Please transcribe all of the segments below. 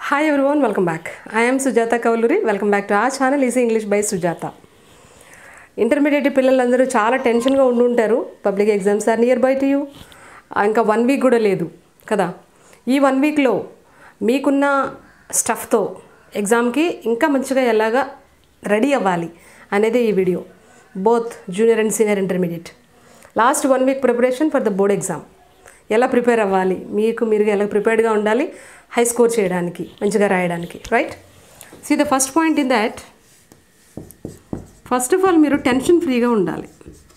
hi everyone welcome back I'm Sujatha Kouluri welcome back to ఆ channel easy English by Sujatha intermediate పిల్లలందరూ చాలా టెన్షన్గా ఉండుంటారు public exams are near by to you ఇంకా one week కూడా లేదు కదా ఈ వన్ వీక్లో మీకున్న స్టఫ్తో ఎగ్జామ్కి ఇంకా మంచిగా ఎలాగా రెడీ అవ్వాలి అనేది ఈ video both junior and senior intermediate last one week preparation for the board exam ఎలా ప్రిపేర్ అవ్వాలి మీకు మీరు ఎలా ప్రిపేర్డ్గా ఉండాలి హై స్కోర్ చేయడానికి మంచిగా రాయడానికి right see the first point in that first of all మీరు టెన్షన్ ఫ్రీగా ఉండాలి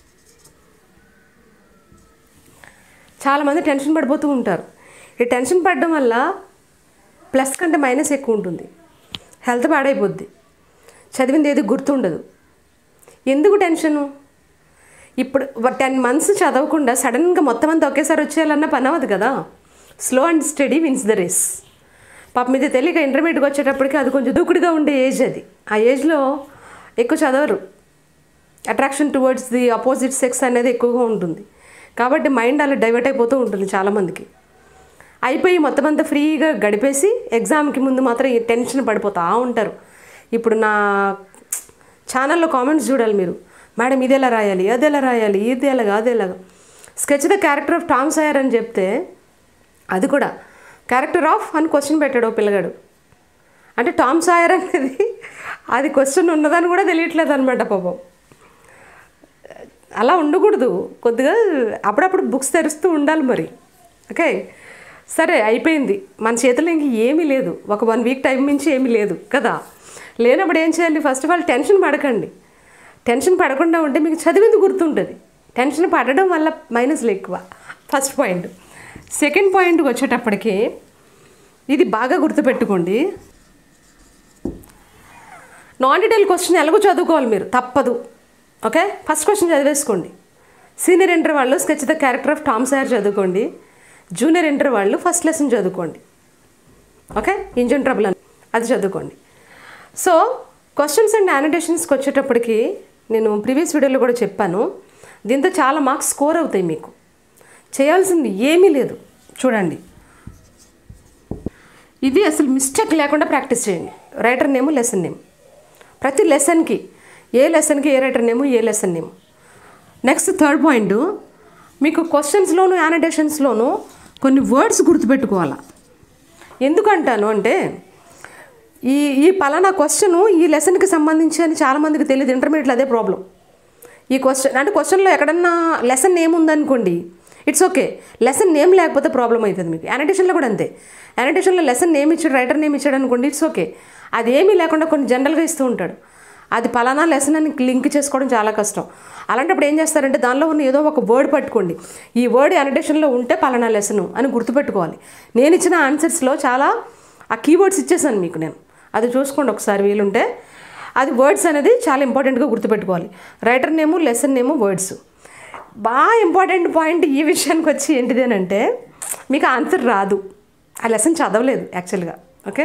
చాలామంది టెన్షన్ పడిపోతూ ఉంటారు ఈ టెన్షన్ పడడం వల్ల ప్లస్ కంటే మైనస్ ఎక్కువ ఉంటుంది హెల్త్ పాడైపోద్ది చదివింది ఏది గుర్తుండదు ఎందుకు టెన్షను ఇప్పుడు టెన్ మంత్స్ చదవకుండా సడన్గా మొత్తం అంతా ఒకేసారి వచ్చేయాలన్న పని అవ్వదు కదా slow and steady wins the race పాప మీద తెలియక ఇంటర్మీడియట్కి వచ్చేటప్పటికి అది కొంచెం దూకుడుగా ఉండే ఏజ్ అది ఆ ఏజ్లో ఎక్కువ చదవరు attraction towards the opposite sex అనేది ఎక్కువగా ఉంటుంది కాబట్టి మైండ్ అలా డైవర్ట్ అయిపోతూ ఉంటుంది చాలామందికి అయిపోయి మొత్తం అంతా ఫ్రీగా గడిపేసి ఎగ్జామ్కి ముందు మాత్రం ఈ టెన్షన్ పడిపోతూ ఉంటారు ఇప్పుడు నా ఛానల్లో కామెంట్స్ చూడాలి మీరు మేడం ఇది ఎలా రాయాలి అది ఎలా రాయాలి ఇది ఎలాగా అది ఎలాగా sketch the character of Tom Sawyer అని చెప్తే అది కూడా క్యారెక్టర్ ఆఫ్ అని క్వశ్చన్ పెట్టాడు ఓ పిల్లగాడు అంటే టామ్ సాయర్ అనేది అది క్వశ్చన్ ఉన్నదని కూడా తెలియట్లేదు అనమాట పాపం అలా ఉండకూడదు కొద్దిగా అప్పుడప్పుడు బుక్స్ తెరుస్తూ ఉండాలి మరి ఓకే సరే అయిపోయింది మన చేతిలో ఇంక ఏమీ లేదు ఒక వన్ వీక్ టైం నుంచి ఏమీ లేదు కదా లేనప్పుడు ఏం చేయాలి ఫస్ట్ ఆఫ్ ఆల్ టెన్షన్ పడకండి టెన్షన్ పడకుండా ఉంటే మీకు చదివింది గుర్తుంటుంది టెన్షన్ పడడం వల్ల మైనస్లు ఎక్కువ ఫస్ట్ పాయింట్ సెకండ్ పాయింట్కి వచ్చేటప్పటికి ఇది బాగా గుర్తుపెట్టుకోండి నాన్ డీటెయిల్ క్వశ్చన్ ఎలాగో చదువుకోవాలి మీరు తప్పదు ఓకే ఫస్ట్ క్వశ్చన్ చదివేసుకోండి సీనియర్ ఇంటర్ వాళ్ళు sketch the character of Tom Sawyer చదువుకోండి జూనియర్ ఇంటర్ వాళ్ళు ఫస్ట్ లెసన్ చదువుకోండి ఓకే ఇంజన్ ట్రబుల్ అని అది చదువుకోండి సో క్వశ్చన్స్ అండ్ యానిటేషన్స్కి వచ్చేటప్పటికి నేను ప్రీవియస్ వీడియోలో కూడా చెప్పాను దీంతో చాలా మార్క్స్ స్కోర్ అవుతాయి మీకు చేయాల్సింది ఏమీ లేదు చూడండి ఇది అసలు మిస్టేక్ లేకుండా ప్రాక్టీస్ చేయండి రైటర్ నేము లెసన్ నేమ్ ప్రతి లెసన్కి ఏ లెసన్కి ఏ రైటర్ నేము ఏ lesson name next third point మీకు క్వశ్చన్స్లోను యానిటేషన్స్లోను కొన్ని వర్డ్స్ గుర్తుపెట్టుకోవాలా ఎందుకంటాను అంటే ఈ ఈ పలానా క్వశ్చన్ ఈ లెసన్కి సంబంధించి అని చాలామందికి తెలియదు ఇంటర్మీడియట్లో అదే ప్రాబ్లం ఈ క్వశ్చన్ అంటే క్వశ్చన్లో ఎక్కడన్నా లెసన్ నేమ్ ఉందనుకోండి ఇట్స్ ఓకే లెసన్ నేమ్ లేకపోతే ప్రాబ్లం అవుతుంది మీకు యానిటేషన్లో కూడా అంతే యానిటేషన్లో లెసన్ నేమ్ ఇచ్చాడు రైటర్ నేమ్ ఇచ్చాడు అనుకోండి ఇట్స్ ఓకే అది ఏమీ లేకుండా కొన్ని జనరల్గా ఇస్తూ ఉంటాడు అది పలానా లెసన్ అని లింక్ చేసుకోవడం చాలా కష్టం అలాంటప్పుడు ఏం చేస్తారంటే దానిలో ఉన్న ఏదో ఒక వర్డ్ పట్టుకోండి ఈ వర్డ్ యానిటేషన్లో ఉంటే పలానా లెసన్ అని గుర్తుపెట్టుకోవాలి నేను ఇచ్చిన ఆన్సర్స్లో చాలా ఆ కీవర్డ్స్ ఇచ్చేసాను మీకు నేను అది చూసుకోండి ఒకసారి వీలుంటే అది వర్డ్స్ అనేది చాలా ఇంపార్టెంట్గా గుర్తుపెట్టుకోవాలి writer name lesson name words బాగా ఇంపార్టెంట్ పాయింట్ ఈ విషయానికి వచ్చి ఏంటిదేనంటే మీకు ఆన్సర్ రాదు ఆ లెసన్ చదవలేదు యాక్చువల్గా ఓకే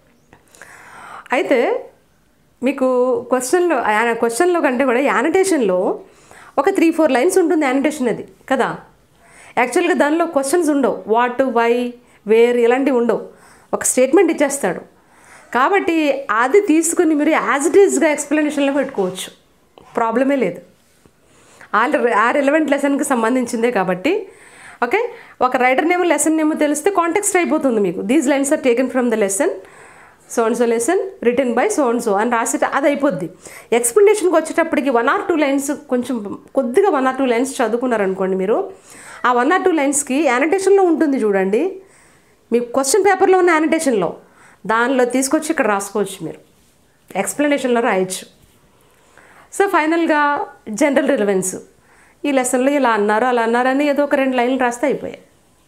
అయితే మీకు క్వశ్చన్లో క్వశ్చన్లో కంటే కూడా యానిటేషన్లో ఒక త్రీ ఫోర్ లైన్స్ ఉంటుంది యానిటేషన్ అది కదా యాక్చువల్గా దానిలో క్వశ్చన్స్ ఉండవు వాట్ వై వేర్ ఇలాంటివి ఉండవు ఒక స్టేట్మెంట్ ఇచ్చేస్తాడు కాబట్టి అది తీసుకుని మీరు యాజ్ ఇట్ ఈస్గా ఎక్స్ప్లెనేషన్లో పెట్టుకోవచ్చు ప్రాబ్లమే లేదు ఆ ఆ రిలవెంట్ లెసన్కి సంబంధించిందే కాబట్టి ఓకే ఒక రైటర్ నేమ్ లెసన్ నేమో తెలిస్తే కాంటెక్స్ట్ అయిపోతుంది మీకు these lines are taken from the lesson so and so lesson written by so and so అని రాసి అది అయిపోద్ది ఎక్స్ప్లెనేషన్కి వచ్చేటప్పటికి వన్ ఆర్ టూ లైన్స్ కొంచెం కొద్దిగా వన్ ఆర్ టూ లైన్స్ చదువుకున్నారనుకోండి మీరు ఆ వన్ ఆర్ టూ లైన్స్కి యానిటేషన్లో ఉంటుంది చూడండి మీ క్వశ్చన్ పేపర్లో ఉన్న యానిటేషన్లో దానిలో తీసుకొచ్చి ఇక్కడ రాసుకోవచ్చు మీరు ఎక్స్ప్లెనేషన్లో రాయొచ్చు సో ఫైనల్గా జనరల్ రిలవెన్స్ ఈ లెసన్లో ఇలా అన్నారు అలా అన్నారు అని ఏదో ఒక రెండు లైన్లు రాస్తే అయిపోయాయి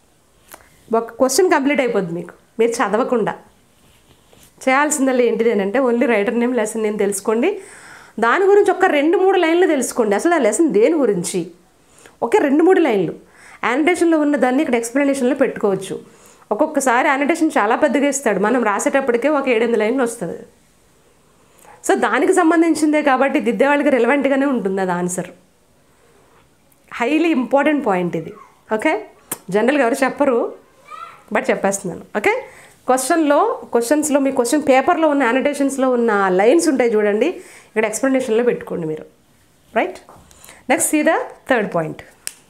ఒక క్వశ్చన్ కంప్లీట్ అయిపోద్ది మీకు మీరు చదవకుండా చేయాల్సిందల్లా ఏంటిది అంటే only writer name lesson name తెలుసుకోండి దాని గురించి ఒక రెండు మూడు లైన్లు తెలుసుకోండి అసలు ఆ లెసన్ దేని గురించి ఒకే రెండు మూడు లైన్లు యానిటేషన్లో ఉన్న దాన్ని ఇక్కడ ఎక్స్ప్లెనేషన్లో పెట్టుకోవచ్చు ఒక్కొక్కసారి యానిటేషన్ చాలా పెద్దగా ఇస్తాడు మనం రాసేటప్పటికే ఒక ఏడెనిమిది లైన్లు వస్తుంది సో దానికి సంబంధించిందే కాబట్టి దిద్దే వాళ్ళకి రిలవెంట్గానే ఉంటుంది అది ఆన్సర్ హైలీ ఇంపార్టెంట్ పాయింట్ ఇది ఓకే జనరల్గా ఎవరు చెప్పరు బట్ చెప్పేస్తున్నాను ఓకే క్వశ్చన్లో క్వశ్చన్స్లో మీ క్వశ్చన్ పేపర్లో ఉన్న యానిటేషన్స్లో ఉన్న లైన్స్ ఉంటాయి చూడండి ఇక్కడ ఎక్స్ప్లెనేషన్లో పెట్టుకోండి మీరు right next see the third point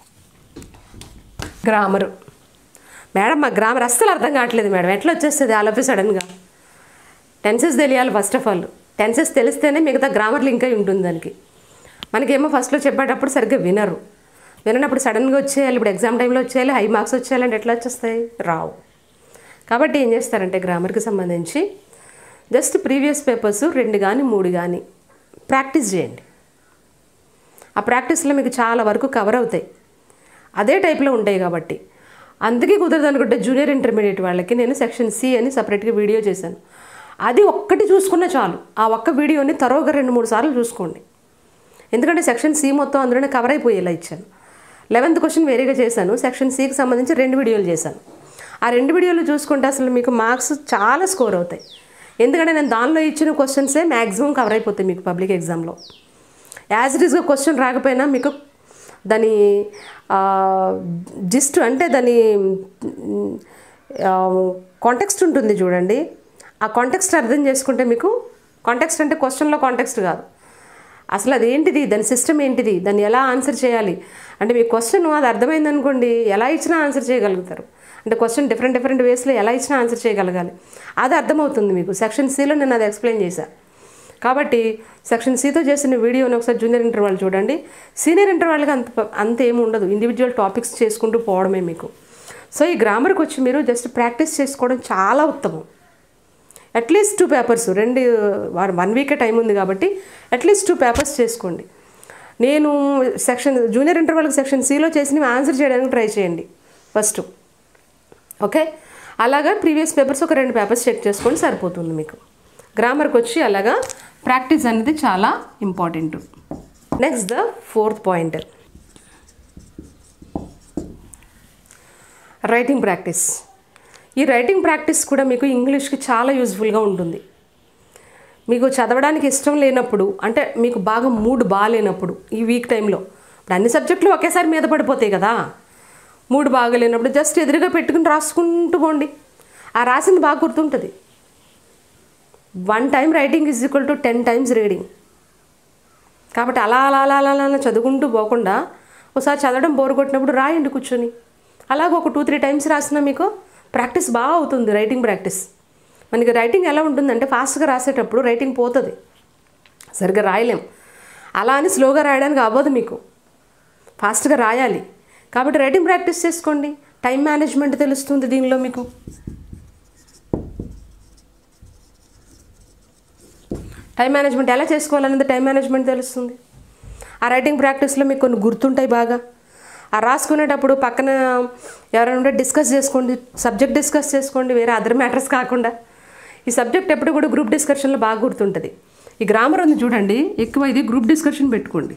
grammar madam మా గ్రామర్ అస్సలు అర్థం కావట్లేదు మేడం ఎట్లా వచ్చేస్తుంది ఆలోపి సడన్గా టెన్సెస్ తెలియాలి ఫస్ట్ ఆఫ్ ఆల్ టెన్సెస్ తెలిస్తేనే మిగతా గ్రామర్ లింక్ అయి ఉంటుంది దానికి మనకేమో ఫస్ట్లో చెప్పేటప్పుడు సరిగ్గా వినరు విననప్పుడు సడన్గా వచ్చేయాలి ఇప్పుడు ఎగ్జామ్ టైంలో వచ్చేయాలి హై మార్క్స్ వచ్చేయాలంటే ఎట్లా వచ్చేస్తాయి రావు కాబట్టి ఏం చేస్తారంటే గ్రామర్కి సంబంధించి జస్ట్ ప్రీవియస్ పేపర్స్ రెండు కానీ మూడు కానీ ప్రాక్టీస్ చేయండి ఆ ప్రాక్టీస్లో మీకు చాలా వరకు కవర్ అవుతాయి అదే టైప్లో ఉంటాయి కాబట్టి అందుకే కుదరదు అనుకుంటే జూనియర్ ఇంటర్మీడియట్ వాళ్ళకి నేను సెక్షన్ సి అని సపరేట్గా వీడియో చేశాను అది ఒక్కటి చూసుకున్నా చాలు ఆ ఒక్క వీడియోని తరోగా రెండు మూడు సార్లు చూసుకోండి ఎందుకంటే సెక్షన్ సి మొత్తం అందులోనే కవర్ అయిపోయేలా ఇచ్చాను లెవెన్త్ క్వశ్చన్ వేరేగా చేశాను సెక్షన్ సికి సంబంధించి రెండు వీడియోలు చేశాను ఆ రెండు వీడియోలు చూసుకుంటే అసలు మీకు మార్క్స్ చాలా స్కోర్ అవుతాయి ఎందుకంటే నేను దానిలో ఇచ్చిన క్వశ్చన్సే మ్యాక్సిమం కవర్ అయిపోతాయి మీకు పబ్లిక్ ఎగ్జామ్లో యాజ్ ఇట్ ఈస్గా క్వశ్చన్ రాకపోయినా మీకు దాని జిస్ట్ అంటే దాని కాంటెక్స్ట్ ఉంటుంది చూడండి ఆ కాంటెక్స్ట్ అర్థం చేసుకుంటే మీకు కాంటెక్స్ట్ అంటే క్వశ్చన్లో కాంటెక్స్ట్ కాదు అసలు అది ఏంటిది దాని సిస్టమ్ ఏంటిది దాన్ని ఎలా ఆన్సర్ చేయాలి అంటే మీ క్వశ్చన్ అది అర్థమైంది అనుకోండి ఎలా ఇచ్చినా ఆన్సర్ చేయగలుగుతారు అంటే క్వశ్చన్ డిఫరెంట్ డిఫరెంట్ వేస్లో ఎలా ఇచ్చినా ఆన్సర్ చేయగలగాలి అది అర్థమవుతుంది మీకు సెక్షన్ సిలో నేను అది ఎక్స్ప్లెయిన్ చేశాను కాబట్టి సెక్షన్ సితో చేసిన వీడియోని ఒకసారి జూనియర్ ఇంటర్ వాళ్ళు చూడండి సీనియర్ ఇంటర్ వాళ్ళకి అంత అంత ఏమి ఉండదు ఇండివిజువల్ టాపిక్స్ చేసుకుంటూ పోవడమే మీకు సో ఈ గ్రామర్కి వచ్చి మీరు జస్ట్ ప్రాక్టీస్ చేసుకోవడం చాలా ఉత్తమం అట్లీస్ట్ టూ పేపర్స్ రెండు వన్ వీకే టైం ఉంది కాబట్టి అట్లీస్ట్ టూ పేపర్స్ చేసుకోండి నేను సెక్షన్ జూనియర్ ఇంటర్ వాళ్ళకి సెక్షన్ సిలో చేసినవి ఆన్సర్ చేయడానికి ట్రై చేయండి ఫస్ట్ ఓకే అలాగా ప్రీవియస్ పేపర్స్ ఒక రెండు పేపర్స్ చెక్ చేసుకోండి సరిపోతుంది మీకు గ్రామర్కి వచ్చి అలాగా ప్రాక్టీస్ అనేది చాలా important next the fourth point writing practice ఈ రైటింగ్ ప్రాక్టీస్ కూడా మీకు ఇంగ్లీష్కి చాలా యూజ్ఫుల్గా ఉంటుంది మీకు చదవడానికి ఇష్టం లేనప్పుడు అంటే మీకు బాగా మూడ్ బాగాలేనప్పుడు ఈ వీక్ టైంలో ఇప్పుడు అన్ని సబ్జెక్టులు ఒకేసారి మీద పడిపోతాయి కదా మూడ్ బాగాలేనప్పుడు జస్ట్ ఎదురుగా పెట్టుకుని రాసుకుంటూ పోండి ఆ రాసింది బాగా గుర్తుంటుంది one time writing is equal to ten times reading కాబట్టి అలా అలా అలా అలా అలా చదువుకుంటూ పోకుండా ఒకసారి చదవడం బోర్ కొట్టినప్పుడు రాయండి కూర్చొని అలాగ ఒక టూ త్రీ టైమ్స్ రాసినా మీకు ప్రాక్టీస్ బాగా అవుతుంది రైటింగ్ ప్రాక్టీస్ మనకి రైటింగ్ ఎలా ఉంటుందంటే ఫాస్ట్గా రాసేటప్పుడు రైటింగ్ పోతుంది సరిగ్గా రాయలేం అలా అని స్లోగా రాయడానికి అవ్వదు మీకు ఫాస్ట్గా రాయాలి కాబట్టి రైటింగ్ ప్రాక్టీస్ చేసుకోండి టైం మేనేజ్మెంట్ తెలుస్తుంది దీనిలో మీకు టైం మేనేజ్మెంట్ ఎలా చేసుకోవాలనేది టైం మేనేజ్మెంట్ తెలుస్తుంది ఆ రైటింగ్ ప్రాక్టీస్లో మీకు కొన్ని గుర్తుంటాయి బాగా ఆ రాసుకునేటప్పుడు పక్కన ఎవరైనా ఉంటే డిస్కస్ చేసుకోండి సబ్జెక్ట్ డిస్కస్ చేసుకోండి వేరే అదర్ మ్యాటర్స్ కాకుండా ఈ సబ్జెక్ట్ ఎప్పుడు కూడా గ్రూప్ డిస్కషన్లో బాగా గుర్తుంటుంది ఈ గ్రామర్ ఉంది చూడండి ఎక్కువ ఇది గ్రూప్ డిస్కషన్ పెట్టుకోండి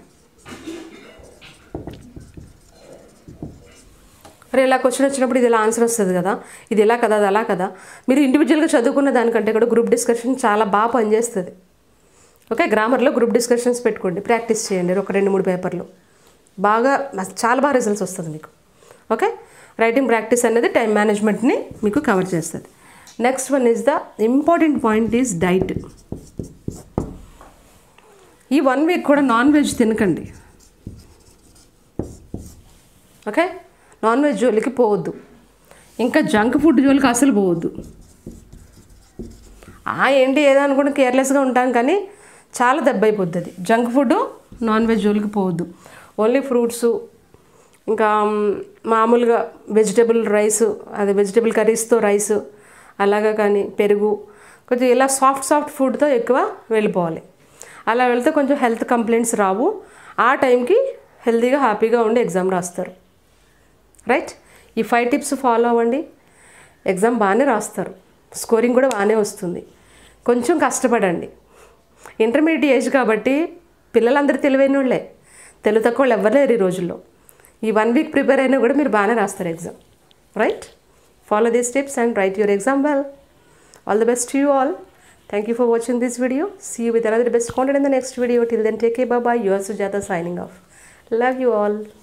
మరి ఇలా క్వశ్చన్ వచ్చినప్పుడు ఇది ఇలా ఆన్సర్ వస్తుంది కదా ఇది ఇలా కదా అది అలా కదా మీరు ఇండివిజువల్గా చదువుకున్న దానికంటే కూడా గ్రూప్ డిస్కషన్ చాలా బాగా పనిచేస్తుంది ఓకే గ్రామర్లో గ్రూప్ డిస్కషన్స్ పెట్టుకోండి ప్రాక్టీస్ చేయండి ఒక రెండు మూడు పేపర్లు బాగా చాలా బాగా రిజల్ట్స్ వస్తుంది మీకు ఓకే రైటింగ్ ప్రాక్టీస్ అనేది టైం మేనేజ్మెంట్ని మీకు కవర్ చేస్తుంది next one is the important point is diet ఈ వన్ వీక్ కూడా నాన్ వెజ్ తినకండి ఓకే నాన్ వెజ్ జోలికి పోవద్దు ఇంకా జంక్ ఫుడ్ జోలికి అసలు పోవద్దు ఆ ఏంటి ఏదో అనుకుంటే కేర్లెస్గా ఉంటాం కానీ చాలా దెబ్బ అయిపోద్ది జంక్ ఫుడ్ నాన్ వెజ్ జోలికి పోవద్దు ఓన్లీ ఫ్రూట్స్ ఇంకా మ్, మామూలుగా వెజిటేబుల్ రైస్ అదే వెజిటేబుల్ కర్రీస్తో రైస్ అలాగా కానీ పెరుగు కొంచెం ఇలా సాఫ్ట్ సాఫ్ట్ ఫుడ్తో ఎక్కువ వెళ్ళిపోవాలి అలా వెళ్తే కొంచెం హెల్త్ కంప్లైంట్స్ రావు ఆ టైంకి హెల్తీగా హ్యాపీగా ఉండి ఎగ్జామ్ రాస్తారు రైట్ ఈ ఫైవ్ టిప్స్ ఫాలో అవ్వండి ఎగ్జామ్ బాగానే రాస్తారు స్కోరింగ్ కూడా బాగానే వస్తుంది కొంచెం కష్టపడండి ఇంటర్మీడియట్ ఏజ్ కాబట్టి పిల్లలందరూ తెలివైన వాళ్ళే తెలుగు తక్కువ వాళ్ళు ఎవ్వరు లేరు ఈ రోజుల్లో ఈ వన్ వీక్ ప్రిపేర్ అయినా కూడా మీరు బాగానే రాస్తారు exam right follow these tips and write your exam well all the best you all thank you for watching this video see with another best content in the next video till then take a బాబా your Sujatha signing off love you all